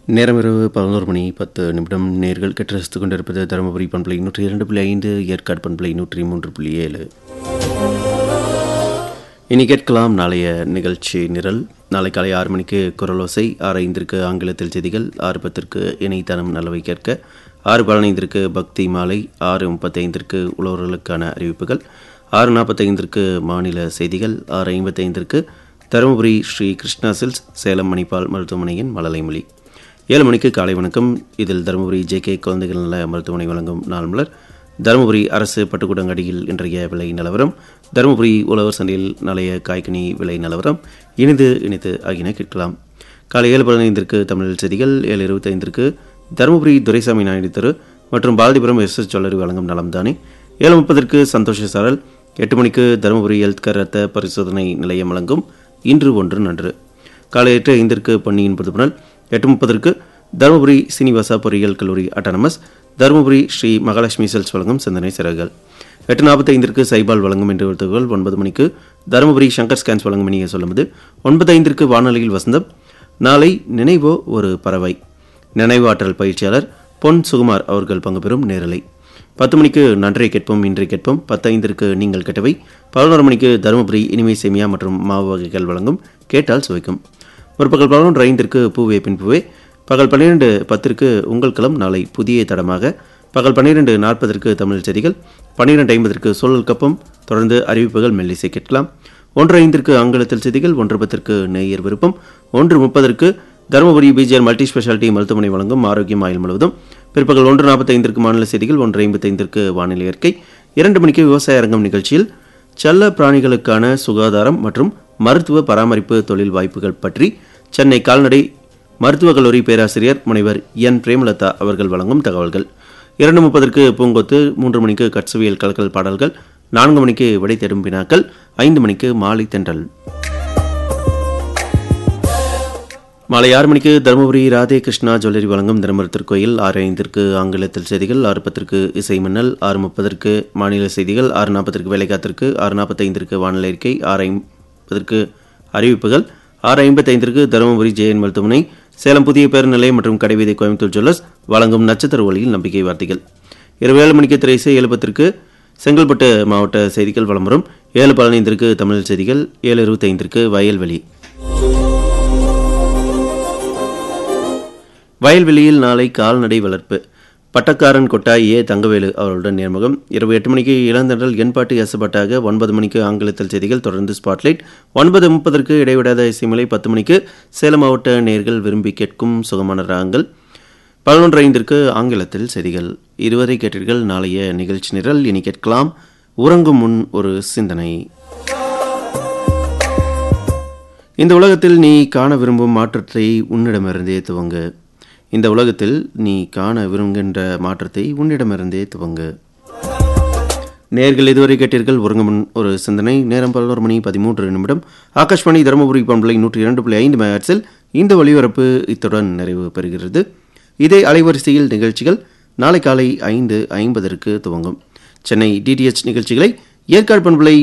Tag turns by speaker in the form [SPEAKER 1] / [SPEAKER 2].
[SPEAKER 1] நேரம் இரவு பதினோரு மணி பத்து நிமிடம் நேர்கள் கெட்டு ரசித்துக் கொண்டிருப்பது தருமபுரி பண்பலை நூற்றி இரண்டு புள்ளி ஐந்து ஏற்காடு பண்பலை நூற்றி மூன்று புள்ளி ஏழு இனி கேட்கலாம் நாளைய நிகழ்ச்சி நிரல் நாளை காலை ஆறு மணிக்கு குரலோசை ஆறு ஐந்திற்கு ஆங்கிலத்தில் செய்திகள் ஆறு பத்திற்கு இணைத்தனம் நல்லவை கேட்க ஆறு பதினைந்திற்கு பக்தி மாலை ஆறு முப்பத்தைந்திற்கு உழவர்களுக்கான அறிவிப்புகள் ஆறு நாற்பத்தைந்திற்கு மாநில செய்திகள் ஆறு ஐம்பத்தைந்திற்கு தருமபுரி ஸ்ரீ கிருஷ்ணா சில்ஸ் சேலம் மணிப்பால் மருத்துவமனையின் மழலைமொழி ஏழு மணிக்கு காலை வணக்கம் இதில் தருமபுரி ஜேகே குழந்தைகள் நல மருத்துவமனை வழங்கும் நாள் மலர் தருமபுரி அரசு பட்டுக்கூடங்கடியில் இன்றைய விலை நிலவரம் தருமபுரி உழவர் சந்தையில் நாளைய காய்கனி விலை நிலவரம் இனிது இனித்து ஆகியன கேட்கலாம் காலை ஏழு பதினைந்திற்கு தமிழ் செய்திகள் ஏழு இருபத்தைந்திற்கு தருமபுரி துரைசாமி நாயுடு தெரு மற்றும் பாரதிபுரம் எஸ் எஸ் சொல்லரி வழங்கும் நலம்தானே ஏழு முப்பதற்கு சந்தோஷ சாரல் எட்டு மணிக்கு தருமபுரி ஹெல்த் கேர் ரத்த பரிசோதனை நிலையம் வழங்கும் இன்று ஒன்று நன்று காலை எட்டு ஐந்திற்கு பொன்னியின் புதுப்புணல் எட்டு முப்பதற்கு தருமபுரி சீனிவாசா பொறியியல் கல்லூரி அட்டானமஸ் தருமபுரி ஸ்ரீ மகாலட்சுமி செல்ஸ் வழங்கும் சிந்தனை சிறகுகள் எட்டு நாற்பத்தைந்திற்கு சைபால் வழங்கும் என்று தகவல் ஒன்பது மணிக்கு தருமபுரி சங்கர் ஸ்கேன்ஸ் வழங்கும் இனிய சொல்லும்போது ஒன்பது ஐந்திற்கு வானொலியில் வசந்தம் நாளை நினைவோ ஒரு பறவை நினைவாற்றல் பயிற்சியாளர் பொன் சுகுமார் அவர்கள் பங்கு பெறும் நேரலை பத்து மணிக்கு நன்றை கேட்போம் இன்றை கேட்போம் பத்து ஐந்திற்கு நீங்கள் கேட்டவை பதினோரு மணிக்கு தருமபுரி இனிமை சேமியா மற்றும் மாவு வகைகள் வழங்கும் கேட்டால் சுவைக்கும் முற்பகல் பதினொன்று ஐந்திற்கு பூவே பின் பூவே பகல் பன்னிரெண்டு பத்திற்கு உங்கள் களம் நாளை புதிய தடமாக பகல் பன்னிரெண்டு நாற்பதற்கு தமிழ் செய்திகள் பன்னிரெண்டு ஐம்பதற்கு சூழல் கப்பம் தொடர்ந்து அறிவிப்புகள் மெல்லிசை கேட்கலாம் ஒன்று ஐந்திற்கு ஆங்கிலத்தில் செய்திகள் ஒன்று பத்திற்கு நேயர் விருப்பம் ஒன்று முப்பதற்கு தருமபுரி பிஜிஆர் மல்டி ஸ்பெஷாலிட்டி மருத்துவமனை வழங்கும் ஆரோக்கியம் ஆயுள் முழுவதும் பிற்பகல் ஒன்று நாற்பத்தைந்திற்கு மாநில செய்திகள் ஒன்று ஐம்பத்தைந்திற்கு வானிலை இயற்கை இரண்டு மணிக்கு விவசாய அரங்கம் நிகழ்ச்சியில் செல்ல பிராணிகளுக்கான சுகாதாரம் மற்றும் மருத்துவ பராமரிப்பு தொழில் வாய்ப்புகள் பற்றி சென்னை கால்நடை மருத்துவக் கல்லூரி பேராசிரியர் முனைவர் என் பிரேமலதா அவர்கள் வழங்கும் தகவல்கள் இரண்டு முப்பதற்கு பூங்கொத்து மூன்று மணிக்கு கட்சுவியல் கலக்கல் பாடல்கள் நான்கு மணிக்கு விடை தேடும் வினாக்கள் ஐந்து மணிக்கு மாலை தென்றல் மாலை ஆறு மணிக்கு தருமபுரி ராதே கிருஷ்ணா ஜுவல்லரி வழங்கும் தினமர திருக்கோயில் ஆறு ஐந்திற்கு ஆங்கிலத்தில் செய்திகள் ஆறு பத்திற்கு இசை மின்னல் ஆறு முப்பதற்கு மாநில செய்திகள் ஆறு நாற்பதற்கு வேலைக்காத்திற்கு ஆறு நாற்பத்தைந்திற்கு வானிலை அறிக்கை ஆறு ஐம்பதற்கு அறிவிப்புகள் ஆறு ஐம்பத்தைந்திற்கு தருமபுரி ஜெயன் மருத்துவமனை சேலம் புதிய பேருந்து நிலையம் மற்றும் கடைவீதி கோயம்புத்தூர் ஜுவல்லர்ஸ் வழங்கும் நட்சத்திர ஒளியில் நம்பிக்கை வார்த்தைகள் இரவு ஏழு மணிக்கு திரைசை ஏழு பத்திற்கு செங்கல்பட்டு மாவட்ட செய்திகள் வளம்பரம் ஏழு பதினைந்திற்கு தமிழ் செய்திகள் ஏழு இருபத்தைந்திற்கு வயல்வெளி வயல்வெளியில் நாளை கால்நடை வளர்ப்பு பட்டக்காரன் கொட்டாய் ஏ தங்கவேலு அவர்களுடன் நேர்முகம் இரவு எட்டு மணிக்கு இளந்தண்டல் எண்பாட்டு எசப்பட்டாக ஒன்பது மணிக்கு ஆங்கிலத்தில் செய்திகள் தொடர்ந்து ஸ்பாட்லைட் ஒன்பது முப்பதற்கு இடைவிடாத இசைமலை பத்து மணிக்கு சேலம் மாவட்ட நேர்கள் விரும்பி கேட்கும் சுகமான ராகங்கள் பதினொன்று ஐந்திற்கு ஆங்கிலத்தில் செய்திகள் இருவரை கேட்டீர்கள் நாளைய நிகழ்ச்சி நிரல் இனி கேட்கலாம் உறங்கும் முன் ஒரு சிந்தனை இந்த உலகத்தில் நீ காண விரும்பும் மாற்றத்தை உன்னிடமிருந்தே துவங்கு இந்த உலகத்தில் நீ காண விரும்புகின்ற மாற்றத்தை உன்னிடமிருந்தே துவங்கு நேர்கள் இதுவரை கேட்டீர்கள் உறங்கும் ஒரு சிந்தனை நேரம் பதினோரு மணி பதிமூன்று நிமிடம் ஆகாஷ்வாணி தருமபுரி பண்பலை நூற்றி இரண்டு புள்ளி ஐந்து மெகாட்ஸில் இந்த ஒளிபரப்பு இத்துடன் நிறைவு பெறுகிறது இதே அலைவரிசையில் நிகழ்ச்சிகள் நாளை காலை ஐந்து ஐம்பதற்கு துவங்கும் சென்னை டிடிஎச் நிகழ்ச்சிகளை ஏற்காடு பண்பலை